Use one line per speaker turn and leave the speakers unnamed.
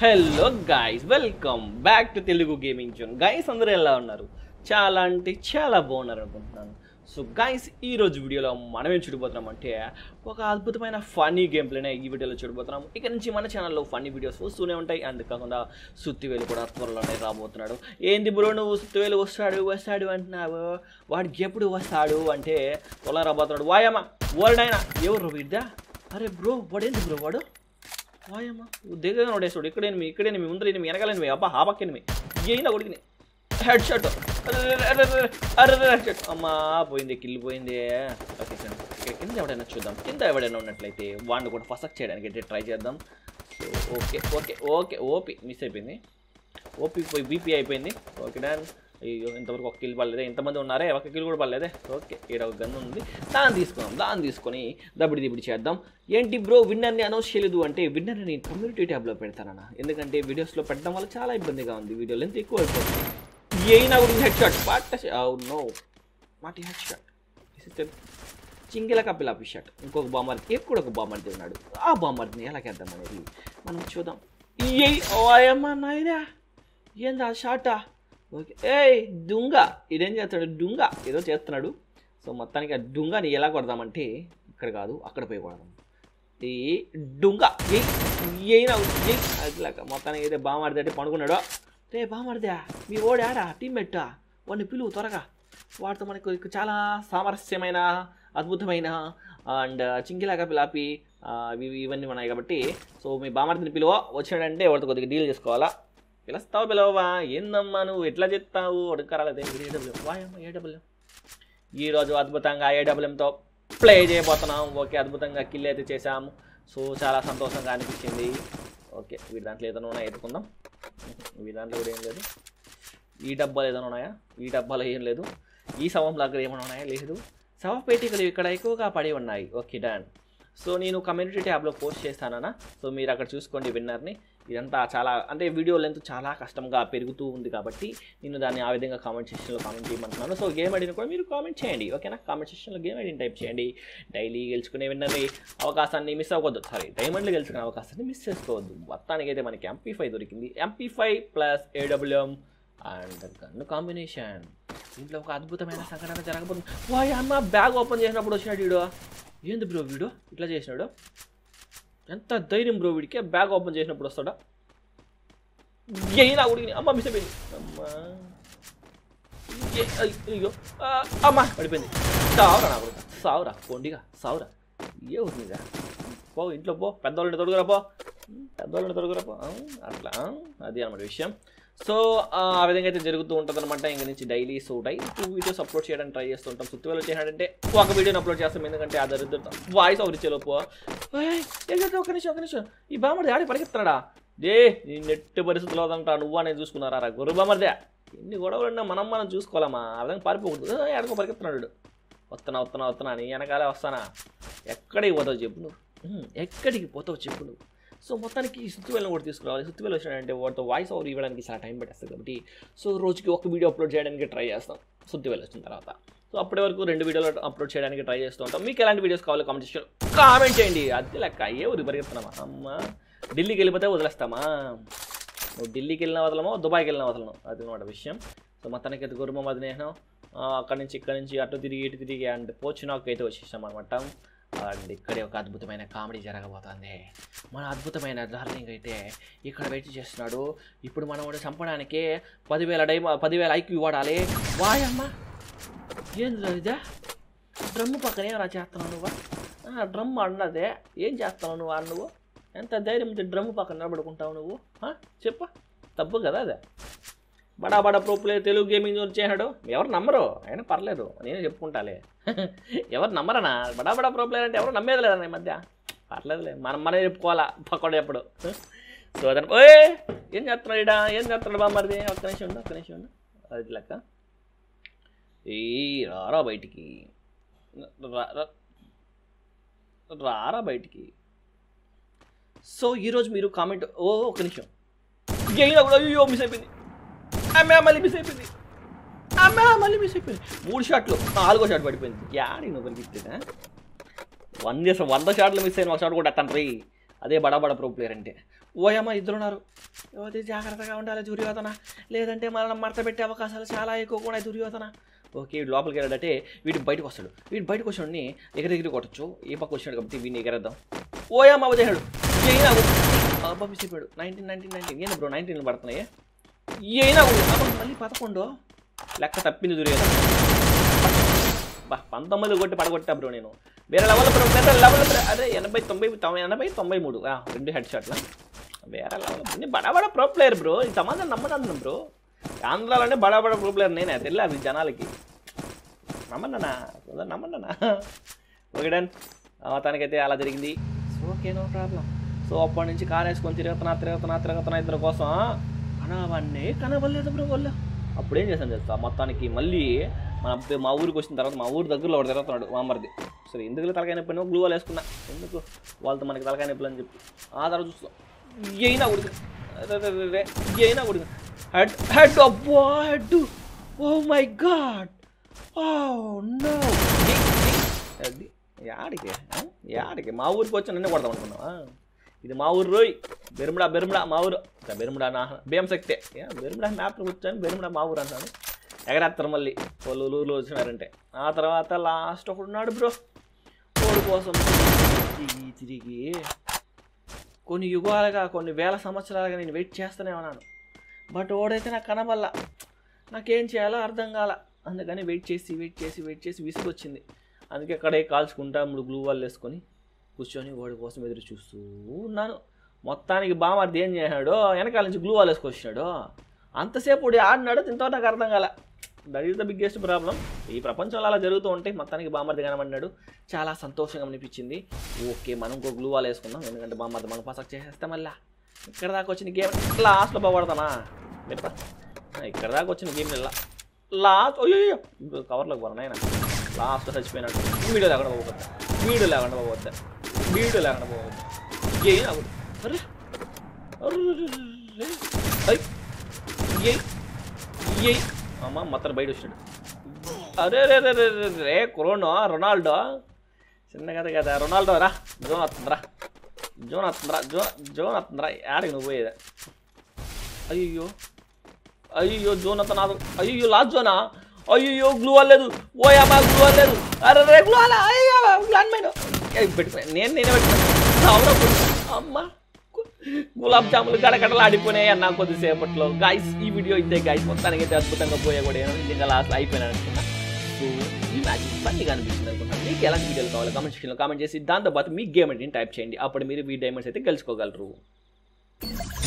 Hello guys welcome back to Telugu gaming zone guys అందరూ ఎలా ఉన్నారు చాలా అంటే చాలా బాగున్నారు అనుకుంటున్నాను సో గైస్ ఈ రోజు వీడియోలో మనం ఏం చూడబోతున్నాం అంటే ఒక అద్భుతమైన ఫన్నీ గేమ్ ప్లేనే ఈ వీడియోలో చూడబోతున్నాం ఇక నుంచి మన ఛానల్లో ఫన్నీ వీడియోస్ వస్తూనే ఉంటాయి అంతేకాకుండా సుత్తివేలు కూడా త్వరలోనే రాబోతున్నాడు ఏంది బ్రో నువ్వు సుత్తివేలు వస్తాడు వస్తాడు అంటున్నావు వాడికి ఎప్పుడు వస్తాడు అంటే త్వరలో రాబోతున్నాడు వాయమ్మ ఓల్డైనా ఎవరు విద్య అరే బ్రో వాడేంది బ్రో వాడు వాయమ్మా దగ్గర నోడేస్తాడు ఇక్కడ ఎనిమి ఇక్కడ ఎనిమి ముందర ఎనిమి వెనకాల ఎనిమి అబ్బా ఆ పక్క ఎనిమి అయినా కొడుకుని హెడ్ షాట్ అరే హెడ్ షాట్ అమ్మా పోయింది కిల్లు పోయింది ఓకే సార్ ఇక్కడ కింద ఎవడైనా చూద్దాం కింద ఎవడైనా ఉన్నట్లయితే వాడిని కూడా ఫసక్ చేయడానికి అయితే ట్రై చేద్దాం so okay okay okay OP miss అయిపోయింది ఓపీ పోయి బీపీ అయిపోయింది ఓకే డాన్ అయ్యో ఇంతవరకు ఒక కిల్ పడలేదే ఇంతమంది ఉన్నారే ఒక కిల్ కూడా పడలేదే ఓకే ఈడ ఒక గన్ ఉంది దాన్ని తీసుకుందాం దాన్ని తీసుకొని దబ్బిడి దిబ్బిడి చేద్దాం ఏంటి బ్రో విన్నర్ని అనౌన్స్ చేయలేదు అంటే విన్నర్ని నేను కమ్యూనిటీ ట్యాబ్లో పెడతానన్నా ఎందుకంటే వీడియోస్లో పెట్టడం వల్ల చాలా ఇబ్బందిగా ఉంది వీడియోలు ఎంత ఎక్కువ అయిపోతుంది అయినా కూడా హెడ్ షాట్ పాట నో మాటి హెడ్ షాట్ చింగిల కపిలాపి షాట్ ఇంకొక బామర్ది కూడా ఒక బామర్ది ఉన్నాడు ఆ బామర్దిని ఎలా చేద్దాం అనేది మనం చూద్దాం ఏ ఓయమ్మ నాయనా ఏందా షాటా ఓకే ఏయ్ దుంగ ఇదేం చేస్తాడు డుంగ ఏదో చేస్తున్నాడు సో మొత్తానికి ఆ డుంగని ఎలా కొడదామంటే ఇక్కడ కాదు అక్కడ పోయి కొడదాం ఈ డుంగ అయినా అట్లాగా మొత్తానికి అయితే బామాడితే అంటే పండుకున్నాడు రే బామాడిదా మీ ఓడాడా టీమ్మేట్టా వాడిని పిలువు త్వరగా వాడితో మనకు చాలా సామరస్యమైన అద్భుతమైన అండ్ చింకిలాగా పిలాపి ఆ, ఇవి ఇవన్నీ ఉన్నాయి కాబట్టి సో మీ బామర్దిని పిలువ వచ్చాడంటే వాడితో కొద్దిగా డీల్ చేసుకోవాలా పిలుస్తావు పిలవవా ఏందమ్మా నువ్వు ఎట్లా చెప్తావు అడుగురాలేదే ఏడబ్ల్యూ వాయమ్మ ఏడబ్ల్యూ ఈరోజు అద్భుతంగా ఏడబ్ల్యూఎంతో ప్లే చేయబోతున్నాం ఓకే అద్భుతంగా కిల్ అయితే చేసాము సో చాలా సంతోషంగా అనిపించింది ఓకే వీడి దాంట్లో ఏదైనా ఉన్నాయా ఎత్తుకుందాం వీడి దాంట్లో కూడా ఏం లేదు ఈ డబ్బాలు ఏదైనా ఉన్నాయా ఈ డబ్బాలో ఏం లేదు ఈ శవం దగ్గర ఏమైనా ఉన్నాయా లేదు శవ పేటికలు ఇక్కడ ఎక్కువగా పడి ఉన్నాయి ఓకే డన్ సో నేను కమ్యూనిటీ ట్యాబ్లో పోస్ట్ చేస్తానన్నా సో మీరు అక్కడ చూసుకోండి విన్నర్ని ఇదంతా చాలా అంటే వీడియో లెంత్ చాలా కష్టంగా పెరుగుతూ ఉంది కాబట్టి నేను దాన్ని ఆ విధంగా కామెంట్ సెక్షన్లో కామెంట్ చేయమంటున్నాను సో గేమ్ ఐడిని కూడా మీరు కామెంట్ చేయండి ఓకేనా కామెంట్ సెక్షన్లో గేమ్ ఐడిని టైప్ చేయండి డైలీ గెలుచుకునే విన్నర్ని అవకాశాన్ని మిస్ అవ్వద్దు సారీ డైమండ్లు గెలుచుకునే అవకాశాన్ని మిస్ చేసుకోవద్దు మొత్తానికి అయితే మనకి ఎంపీ ఫైవ్ దొరికింది MP five plus AWM and gun combination దీంట్లో ఒక అద్భుతమైన సంఘటన జరగబోతుంది వాయ్ అమ్మ బ్యాగ్ ఓపెన్ చేసినప్పుడు వచ్చినాడు వీడు ఏంది బ్రో వీడు ఇట్లా చేసినాడు ఎంత ధైర్యం బ్రో వీడికి బ్యాగ్ ఓపెన్ చేసినప్పుడు వస్తాడా అయినా ఉడికి అమ్మ మిస్ అయిపోయింది అమ్మా ఏ- అయ్- అయ్యో ఆ, అమ్మ పడిపోయింది సావురా నా కొడుకు సావురా కొండిగా సావురా ఏ ఉందిగా పో ఇంట్లో పో పెద్దవాళ్ళని తొడుగురా పో పెద్దవాళ్ళని తొడుగురా పో ఆ, అట్లా ఆ, అది అనమాట విషయం సో ఆ ఆ విధంగా అయితే జరుగుతూ ఉంటుంది అనమాట ఇంక నుంచి daily so daily two videos upload చేయడానికి ట్రై చేస్తూ ఉంటాం సుత్తివేలు వచ్చేసాడంటే ఒక వీడియోని అప్లోడ్ చేస్తాం ఎందుకంటే ఆ దరిద్రత వాయిస్ ఓవర్ ఇచ్చేలోపు ఏయ్, ఏం చేస్తావు? ఒక నిమిషం ఒక నిమిషం ఈ బామర్ది ఆడి పరిగెత్తాడా ఏ నీ నెట్ పరిస్థితులు అవుదంటా నువ్వు అనేది చూసుకున్నారా రా గొర్రె బామర్దే ఎన్ని గొడవలు ఉన్నా మనం మనం చూసుకోవాలమ్మా ఆ విధంగా పారిపోకూడదు ఏ, ఆడుకో పరిగెత్తున్నాడు వీడు. వస్తున్నా వస్తున్నా వస్తున్నా నీ వెనకాలే వస్తానా ఎక్కడికి పోతావు చెప్పు నువ్వు ఉహుం, ఎక్కడికి పోతావు చెప్పు నువ్వు సో మొత్తానికి ఈ సుత్తివేలను కూడా తీసుకురావాలి సుత్తివేలు వచ్చినాడంటే వాటితో వాయిస్ ఓవర్ ఇవ్వడానికి చాలా టైం పట్టేస్తుంది కాబట్టి సో రోజుకి ఒక వీడియో అప్లోడ్ చేయడానికి ట్రై చేస్తాం సుత్తివేలు వచ్చిన తర్వాత సో అప్పటి వరకు రెండు వీడియోలు అప్లోడ్ చేయడానికి ట్రై చేస్తూ ఉంటాం మీకు ఎలాంటి వీడియోస్ కావాలో కామెంట్ సెక్షన్ కామెంట్ చేయండి అది లెక్క ఏ ఊరికి పరిగెత్తున్నామా అమ్మ ఢిల్లీకి వెళ్ళిపోతే వదిలేస్తామా నువ్వు ఢిల్లీకి వెళ్ళిన వదలమో దుబాయ్కి వెళ్ళిన వదలను అది అనమాట విషయం సో మొత్తానికి అయితే గురుమ మదినేహం అక్కడి నుంచి ఇక్కడి నుంచి అటు తిరిగి ఇటు తిరిగి అండ్ పోచినాకు అయితే వచ్చేసాం అనమాట అండ్ ఇక్కడే ఒక అద్భుతమైన కామెడీ జరగబోతుంది మన అద్భుతమైన డార్లింగ్ అయితే ఇక్కడ వెయిట్ చేస్తున్నాడు ఇప్పుడు మనం వాడు చంపడానికి పదివేల డైమ పదివేల ఐక్యూ వాడాలి వాయమ్మ ఏంది ఇదే డ్రమ్ము పక్కన ఏమైనా చేస్తున్నావు నువ్వు ఆ, డ్రమ్ అన్నదే ఏం చేస్తున్నావు నువ్వు ఆ నువ్వు ఎంత ధైర్యం ఉంటే డ్రమ్ము పక్కన నిలబడుకుంటావు నువ్వు ఆ? చెప్పు తప్పు కదా అదే బడా బడా ప్రో ప్లేయర్ తెలుగు గేమింగ్ వచ్చేసాడు ఎవరు నమ్మరు అయినా పర్లేదు నేను చెప్పుకుంటాలే ఎవరు నమ్మరనా బడా బడా ప్రో ప్లేయర్ అంటే ఎవరు నమ్మేది లేదన్న ఈ మధ్య పర్లేదులే మనం మనమే చెప్పుకోవాలా పక్కడు ఎప్పుడు సో అతను ఓయ్ ఏం చేస్తున్నాడు ఇడా ఏం చేస్తున్నాడు బామ్మది ఒక్క నిమిషం ఉండు ఒక్క నిమిషం ఉండు అది లెక్క ఏ రారా బయటికి రా- రా- రారా బయటికి సో ఈరోజు మీరు కామెంట్ ఓ ఒక నిమిషం గెయిన్ కూడా అయ్యో మిస్ అయిపోయింది అమ్మే మళ్ళీ మిస్ అయిపోయింది అమ్మే మళ్ళీ మిస్ అయిపోయింది మూడు షాట్లు నాలుగో షాట్ పడిపోయింది యాడి నువ్వు పరిగెత్తినా వంద వంద షాట్లు మిస్ అయిన ఒక షాట్ కూడా తండ్రి అదే బడా బడా ప్రో ప్లేయర్ అంటే ఓయమ్మ ఇద్దరు ఉన్నారు యువతి జాగ్రత్తగా ఉండాలి దుర్యోధన లేదంటే మనం మడత పెట్టే అవకాశాలు చాలా ఎక్కువ కూడా దుర్యోధన ఓకే వీడు లోపలికి వెళ్ళాడంటే వీడు బయటకు వస్తాడు వీడు బయటకు వచ్చాడుని ఎగరెగిరి కొట్టచ్చు ఏ పక్క వచ్చాడు కాబట్టి వీడిని ఎగరేద్దాం ఓయమ్మ వదిలేడు అయినా అబ్బా మిస్ అయిపోయాడు నైన్టీన్ నైన్టీన్ నైన్టీన్ ఏంటి బ్రో నైన్టీన్ పడుతున్నాయి అయినా అబ్బా మళ్ళీ పదకొండు లెక్క తప్పింది దుర్యోధన బా పంతొమ్మిది కొట్టి పడగొట్టా బ్రో నేను వేరే లెవెల్ బ్రో వేరే లెవెల్ బ్రో అదే ఎనభై తొంభై తొంభై ఎనభై తొంభై మూడు ఆ, రెండు హెడ్ షాట్ల వేరే లెవెల్ నేను బడా బడా ప్రో ప్లేయర్ బ్రో ఈ సమాజం నమ్మదాను బ్రో ఆంధ్రాలోనే బడా బడా ప్రో ప్లేయర్ నేనే తెలియదు జనాలకి నమ్మన్నానా నమ్మన్నానా ఓకే డన్ తనకైతే అలా జరిగింది so okay no problem so అప్పటి నుంచి కార్ వేసుకొని తిరుగుతున్నా తిరుగుతున్నా తిరుగుతున్నా ఇద్దరు కోసం కనవన్నీ కనవలేదు బ్రో వాళ్ళు అప్పుడు ఏం చేశాను తెలుసా మొత్తానికి మళ్ళీ మన అబ్బాయి మా ఊరికి వచ్చిన తర్వాత మా ఊరు దగ్గరలో ఒకటి తిరుగుతున్నాడు మామరిది సరే ఎందుకు తలకాయ నొప్పి గ్లూ వాళ్ళు వేసుకున్నా ఎందుకు వాళ్ళతో మనకి తలకాయ నొప్పులు అని చెప్పి ఆ తర్వాత చూస్తాం అయినా ఉడికి అయినా ఉడికి హెడ్ హెడ్ అబ్బో head oh my god oh no అది యాడికి ఆ? యాడికి మా ఊరికి వచ్చి నన్నే కొడదాం అనుకున్నావా ఇది మా ఊరు రోయ్ బెరుముడా బెరుముడా మా ఊరు ఇంకా బెరుముడా నా భీమ శక్తే ఏ, బెరుముడా మ్యాప్ వచ్చాను బెరుముడా మా ఊరు అంటాను ఎగరేస్తారు మళ్ళీ వాళ్ళు ఊళ్ళో వచ్చినారంటే ఆ తర్వాత లాస్ట్ ఒకడు ఉన్నాడు బ్రో కోడి కోసం తిరిగి తిరిగి కొన్ని యుగాలుగా కొన్ని వేల సంవత్సరాలుగా నేను వెయిట్ చేస్తూనే ఉన్నాను బట్ ఓడైతే నాకు కనబల్ల నాకేం చేయాలో అర్థం కాల అందుకని వెయిట్ చేసి వెయిట్ చేసి వెయిట్ చేసి విసుగు వచ్చింది అందుకే అక్కడే కాల్చుకుంటా మూడు గ్లూ వాళ్ళు వేసుకొని కూర్చొని వాడి కోసం ఎదురు చూస్తూ ఉన్నాను మొత్తానికి బామర్ది ఏం చేశాడో వెనకాల నుంచి గ్లూ వాళ్ళు వేసుకొచ్చినాడు అంతసేపు వాడు ఆడినాడు దీంతో నాకు అర్థం కాల that is the biggest problem ఈ ప్రపంచంలో అలా జరుగుతూ ఉంటాయి మొత్తానికి బామర్ది కనబడినాడు చాలా సంతోషంగా అనిపించింది ఓకే మనం ఇంకో గ్లూ వాళ్ళు వేసుకుందాం ఎందుకంటే బామర్ది మనం పసక్ చేసేస్తే మళ్ళా ఇక్కడ దాకా వచ్చిన గేమ్ లాస్ట్లో పోగొడతానా లేపా ఇక్కడ దాకా వచ్చిన గేమ్ ఇలా లాస్ట్ అయ్యో కవర్లోకి పోరా నాయన లాస్ట్ చచ్చిపోయినాడు వీడియో లేకుండా పోవద్దా వీడియో లేకుండా పోవద్దా వీడియో లేకుండా పోవద్దా ఏం అవ్వదు అరే అర్రే. ఐ. ఏయ్. ఏయ్. అమ్మ మొత్తం బయట వచ్చాడు అరే రే రే రే రే రే క్రోనో రొనాల్డో చిన్న కథ కదా రొనాల్డో రా జోన్ వస్తుందిరా జోన్ వస్తుందిరా జోన్ జోన్ వస్తుందిరా ఆడికి నువ్వు పోయేదా అయ్యో అయ్యో జోన్ అంత నాదు అయ్యో లాస్ట్ జోనా అయ్యో గ్లూ అవ్వలేదు ఓయమ్మా గ్లూ అవ్వలేదు అరే రే గ్లూ అలా అయ్యో గ్లాన్ మైన్ పెట్టుకున్నా నేను నేనే పెట్టుకున్నా అవునా అమ్మ గులాబ్ జాములు గడగడలు ఆడిపోయినాయి అన్న కొద్దిసేపట్లో గాయస్ ఈ వీడియో ఇదే గాయస్ మొత్తానికి అయితే అద్భుతంగా పోయే కూడా ఇంకా లాస్ట్ అయిపోయినా అనుకున్నా సో ఈ మ్యాచ్ ఫన్నీగా అనిపించింది అనుకుంటా మీకు ఎలాంటి వీడియోలు కావాలి కామెంట్ సెక్షన్లో కామెంట్ చేసి దాంతోపాటు మీ గేమ్ ఏంటి టైప్ చేయండి అప్పుడు మీరు మీ డైమండ్స్ అయితే గెలుచుకోగలరు